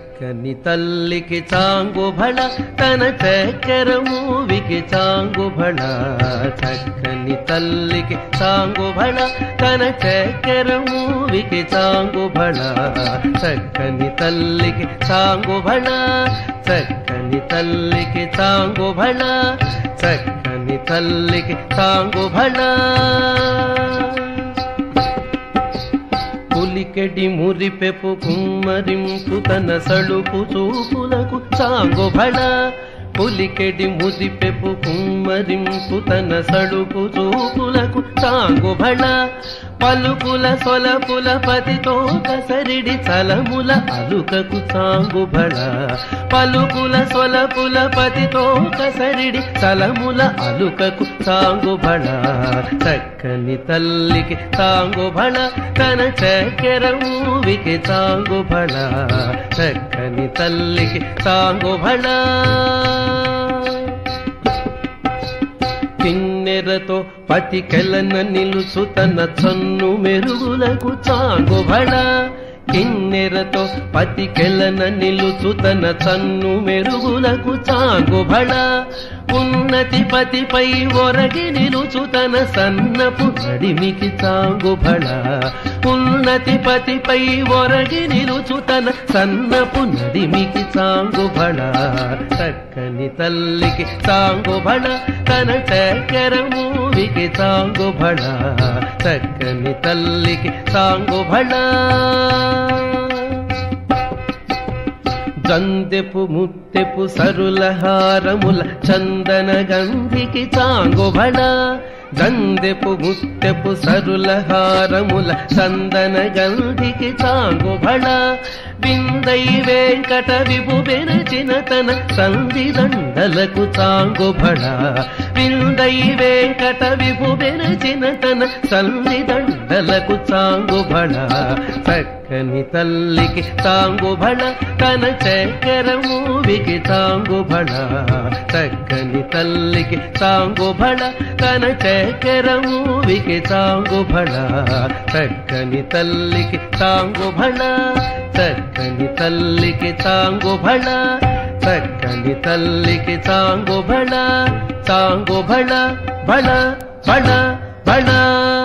కని తల్లికి చాంగు భళ తన చక్కెర మూవికి చాంగు భళ చక్కని తల్లికి చాంగు భళ తన చక్కెర మూవికి చాంగు భళ చక్కని తల్లికి చాంగు భళ చక్కని తల్లికి చాంగు భళ చక్కని తల్లికి చాంగు భళ పులికెడి మురిపెపు కుమ్మరింపు తన సడుపు చూపులకు చాంగు భళ పులికెడి మురిపెపు కుమ్మరింపు తన సడుపు చూపులకు చాంగు భళ పలుకుల సొలపుల పతితో కసరిడి చలముల అలుకకు చాంగు భళ పలుకుల సొలపుల పతితో కసరిడి చలముల అలుకకు చాంగు భళ చక్కని తల్లికి చాంగు భళ తన చక్కెర మూవికి చాంగు భళ చక్కని తల్లికి చాంగు భళ కిన్నెరతో పతికెలన నిలుచు తన చన్ను మెరుగులకు చాంగు భళ కిన్నెరతో పతికెలన నిలుచు తన చన్ను మెరుగులకు చాంగు భళ ఉన్నతి పతిపై ఒరగి నిలుచు తన సన్నపు నడిమికి చాంగు భళ ఉన్నతి పతిపై ఒరగి నిలుచు తన సన్నపు నడిమికి చాంగు భళ చక్కని తల్లికి చాంగు భళ తన చక్కెర మూవికి చాంగు భళ చక్కని తల్లికి చాంగు భళ జందెపు ముత్తెపు సరుల హారముల చందన గంధికి చాంగు భళ జందెపు ముత్తెపు సరుల హారముల చందన గంధికి చాంగు భళ బిందై వెంకట విభు బెరచిన తన సంధి దండలకు చాంగు భళ బిందై వెంకట విభు బెరచిన తన సంధి దండలకు చాంగు భళ చక్కని తల్లికి చాంగు భళ తన చక్కెర మూవికి చాంగు భళ చక్కని తల్లికి చాంగు భళ తన చక్కెర మూవికి చాంగు భళ చక్కని తల్లికి చాంగు భళ చక్కని తల్లికి చాంగు భళ చక్కని తల్లికి చాంగు భళ చాంగు భళ భళ భళ భళ